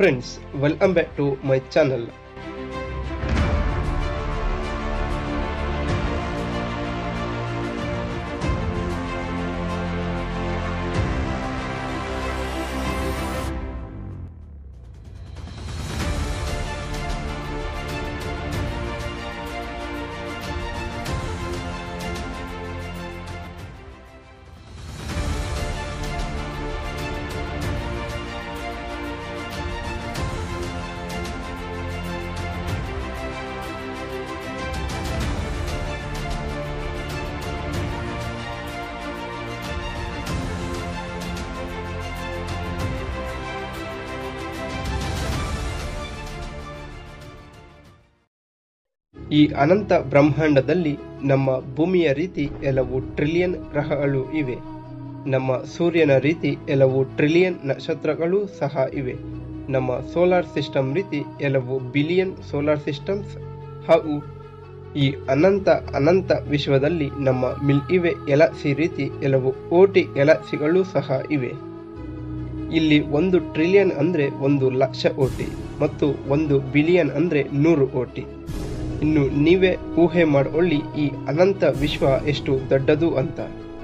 Friends, welcome back to my channel. ಈ ಅನಂತ ಬ್ರಹ್ಮಾಂಡದಲ್ಲಿ ನಮ್ಮ ಭೂಮಿಯ ರೀತಿ ಕೆಲವು ಟ್ರಿಲಿಯನ್ ಗ್ರಹಗಳು ಇವೆ ನಮ್ಮ ಸೂರ್ಯನ ರೀತಿ ಕೆಲವು ಟ್ರಿಲಿಯನ್ ನಕ್ಷತ್ರಗಳು ಸಹ ಇವೆ ನಮ್ಮ ಸೋಲಾರ್ ಸಿಸ್ಟಮ್ ರೀತಿ ಕೆಲವು ಬಿಲಿಯನ್ ಸೋಲಾರ್ ಸಿಸ್ಟಮ್ಸ್ ಹಾಗೂ ಈ ಅನಂತ ಅನಂತ ವಿಶ್ವದಲ್ಲಿ ನಮ್ಮ ಮಿಲ್ಕಿವೆ ಎಲಸಿ ರೀತಿ ಕೆಲವು ಕೋಟಿ ಎಲಸಿಗಳು ಸಹ ಇವೆ ಇಲ್ಲಿ ಒಂದು ಟ್ರಿಲಿಯನ್ ಅಂದ್ರೆ ಒಂದು ಲಕ್ಷ ಕೋಟಿ ಮತ್ತು ಒಂದು ಬಿಲಿಯನ್ ಅಂದ್ರೆ ನೂರು ಕೋಟಿ ಇನ್ನು ನೀವೇ ಊಹೆ ಮಾಡ್ಕೊಳ್ಳಿ ಈ ಅನಂತ ವಿಶ್ವ ಎಷ್ಟು ದೊಡ್ಡದು ಅಂತ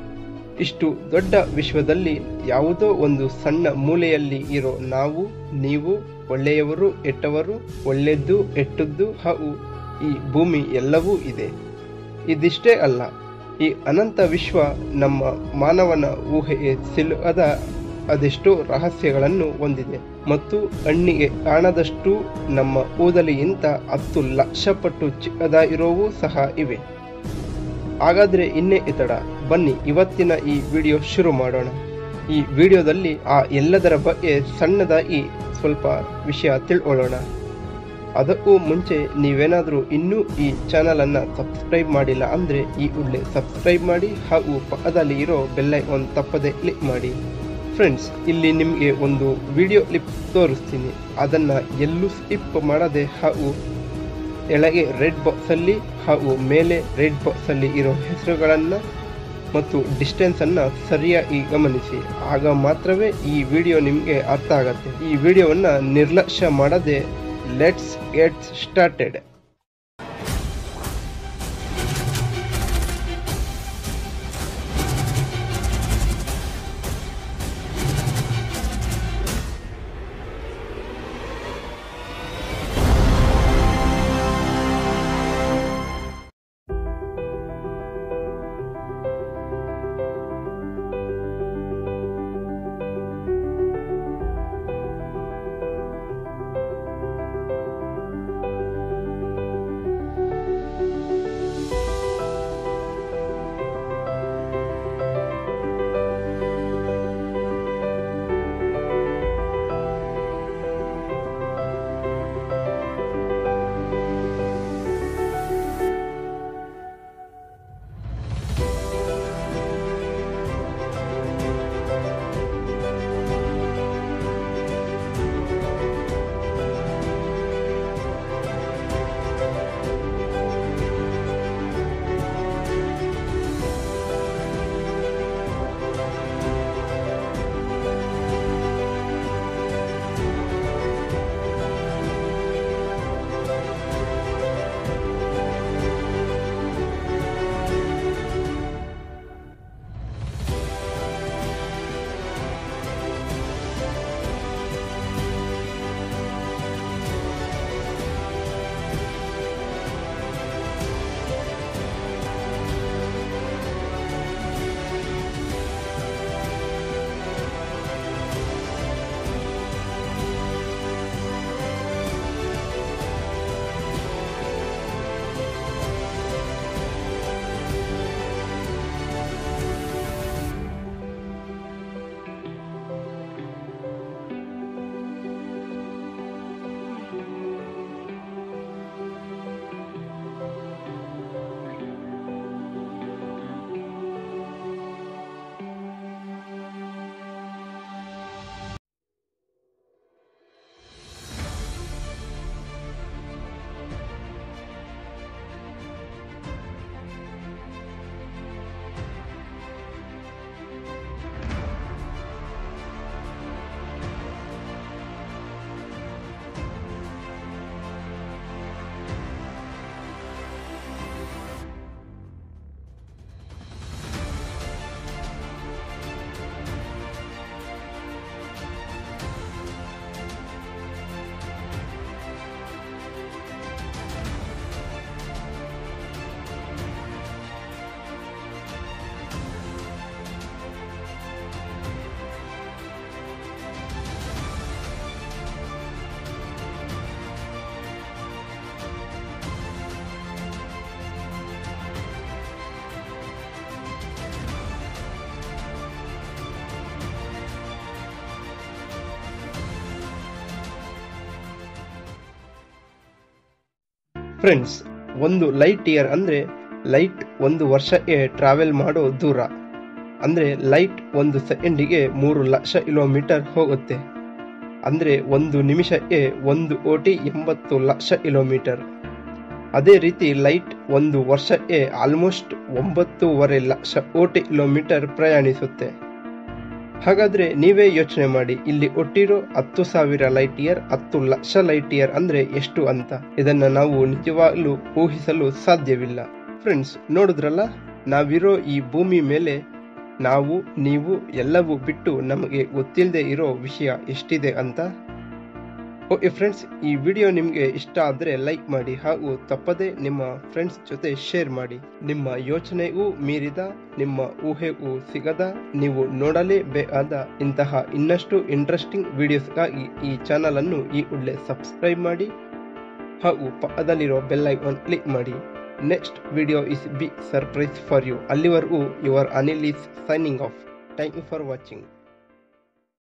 ಇಷ್ಟು ದೊಡ್ಡ ವಿಶ್ವದಲ್ಲಿ ಯಾವುದೋ ಒಂದು ಸಣ್ಣ ಮೂಲೆಯಲ್ಲಿ ಇರೋ ನಾವು ನೀವು ಒಳ್ಳೆಯವರು ಎಟ್ಟವರು ಒಳ್ಳೆದ್ದು ಎಟ್ಟದ್ದು ಹಾಗೂ ಈ ಭೂಮಿ ಎಲ್ಲವೂ ಇದೆ ಇದಿಷ್ಟೇ ಅಲ್ಲ ಈ ಅನಂತ ವಿಶ್ವ ನಮ್ಮ ಮಾನವನ ಊಹೆಗೆ ಸಿಲುಕದ ಅದೆಷ್ಟೋ ರಹಸ್ಯಗಳನ್ನು ಹೊಂದಿದೆ ಮತ್ತು ಕಣ್ಣಿಗೆ ಕಾಣದಷ್ಟು ನಮ್ಮ ಕೂದಲಿಗಿಂತ ಹತ್ತು ಲಕ್ಷ ಪಟ್ಟು ಚಿಕ್ಕದಾಗಿರೋವೂ ಸಹ ಇವೆ ಹಾಗಾದ್ರೆ ಇನ್ನೇ ಇತಡ ಬನ್ನಿ ಇವತ್ತಿನ ಈ ವಿಡಿಯೋ ಶುರು ಮಾಡೋಣ ಈ ವಿಡಿಯೋದಲ್ಲಿ ಆ ಎಲ್ಲದರ ಬಗ್ಗೆ ಸಣ್ಣದಾಗಿ ಸ್ವಲ್ಪ ವಿಷಯ ತಿಳ್ಕೊಳ್ಳೋಣ ಅದಕ್ಕೂ ಮುಂಚೆ ನೀವೇನಾದರೂ ಇನ್ನೂ ಈ ಚಾನಲನ್ನು ಸಬ್ಸ್ಕ್ರೈಬ್ ಮಾಡಿಲ್ಲ ಅಂದರೆ ಈ ಒಳ್ಳೆ ಸಬ್ಸ್ಕ್ರೈಬ್ ಮಾಡಿ ಹಾಗೂ ಪಕ್ಕದಲ್ಲಿ ಇರೋ ಬೆಲ್ಲೈಕಾನ್ ತಪ್ಪದೆ ಕ್ಲಿಕ್ ಮಾಡಿ ಫ್ರೆಂಡ್ಸ್ ಇಲ್ಲಿ ನಿಮಗೆ ಒಂದು ವಿಡಿಯೋ ಕ್ಲಿಪ್ ತೋರಿಸ್ತೀನಿ ಅದನ್ನು ಎಲ್ಲೂ ಸ್ಕಿಪ್ ಮಾಡದೆ ಹಾಗೂ ಕೆಳಗೆ ರೆಡ್ ಬಾಕ್ಸಲ್ಲಿ ಹಾಗೂ ಮೇಲೆ ರೆಡ್ ಬಾಕ್ಸಲ್ಲಿ ಇರೋ ಹೆಸರುಗಳನ್ನು ಮತ್ತು ಡಿಸ್ಟೆನ್ಸನ್ನು ಸರಿಯಾಗಿ ಗಮನಿಸಿ ಆಗ ಮಾತ್ರವೇ ಈ ವಿಡಿಯೋ ನಿಮಗೆ ಅರ್ಥ ಆಗುತ್ತೆ ಈ ವಿಡಿಯೋವನ್ನು ನಿರ್ಲಕ್ಷ್ಯ ಮಾಡದೆ ಲೆಟ್ಸ್ ಗೆಟ್ ಸ್ಟಾರ್ಟೆಡ್ ಫ್ರೆಂಡ್ಸ್ ಒಂದು ಲೈಟ್ ಇಯರ್ ಅಂದ್ರೆ ಲೈಟ್ ಒಂದು ವರ್ಷಕ್ಕೆ ಟ್ರಾವೆಲ್ ಮಾಡೋ ದೂರ ಅಂದ್ರೆ ಲೈಟ್ ಒಂದು ಸೆಕೆಂಡಿಗೆ ಮೂರು ಲಕ್ಷ ಕಿಲೋಮೀಟರ್ ಹೋಗುತ್ತೆ ಅಂದ್ರೆ ಒಂದು ನಿಮಿಷಕ್ಕೆ ಒಂದು ಕೋಟಿ ಎಂಬತ್ತು ಲಕ್ಷ ಕಿಲೋಮೀಟರ್ ಅದೇ ರೀತಿ ಲೈಟ್ ಒಂದು ವರ್ಷಕ್ಕೆ ಆಲ್ಮೋಸ್ಟ್ ಒಂಬತ್ತೂವರೆ ಲಕ್ಷ ಕೋಟಿ ಕಿಲೋಮೀಟರ್ ಪ್ರಯಾಣಿಸುತ್ತೆ ಹಾಗಾದ್ರೆ ನೀವೇ ಯೋಚನೆ ಮಾಡಿ ಇಲ್ಲಿ ಒಟ್ಟಿರೋ ಹತ್ತು ಸಾವಿರ ಲೈಟ್ ಇಯರ್ ಹತ್ತು ಲಕ್ಷ ಲೈಟ್ ಇಯರ್ ಅಂದ್ರೆ ಎಷ್ಟು ಅಂತ ಇದನ್ನ ನಾವು ನಿಜವಾಗ್ಲೂ ಊಹಿಸಲು ಸಾಧ್ಯವಿಲ್ಲ ಫ್ರೆಂಡ್ಸ್ ನೋಡಿದ್ರಲ್ಲ ನಾವಿರೋ ಈ ಭೂಮಿ ಮೇಲೆ ನಾವು ನೀವು ಎಲ್ಲವೂ ಬಿಟ್ಟು ನಮಗೆ ಗೊತ್ತಿಲ್ಲದೆ ಇರೋ ವಿಷಯ ಎಷ್ಟಿದೆ ಅಂತ ಓಕೆ ಫ್ರೆಂಡ್ಸ್ ಈ ವಿಡಿಯೋ ನಿಮಗೆ ಇಷ್ಟ ಆದರೆ ಲೈಕ್ ಮಾಡಿ ಹಾಗೂ ತಪ್ಪದೆ ನಿಮ್ಮ ಫ್ರೆಂಡ್ಸ್ ಜೊತೆ ಶೇರ್ ಮಾಡಿ ನಿಮ್ಮ ಯೋಚನೆಗೂ ಮೀರಿದ ನಿಮ್ಮ ಊಹೆಗೂ ಸಿಗದ ನೀವು ನೋಡಲೇಬೇಕಾದ ಇಂತಹ ಇನ್ನಷ್ಟು ಇಂಟ್ರೆಸ್ಟಿಂಗ್ ವಿಡಿಯೋಸ್ಗಾಗಿ ಈ ಚಾನಲ್ ಅನ್ನು ಈ ಕೂಡಲೇ ಸಬ್ಸ್ಕ್ರೈಬ್ ಮಾಡಿ ಹಾಗೂ ಪಕ್ಕದಲ್ಲಿರೋ ಬೆಲ್ ಐಕಾನ್ ಕ್ಲಿಕ್ ಮಾಡಿ next video is big surprise for you ಅಲ್ಲಿವರೆಗೂ your Anil is signing off thank you for watching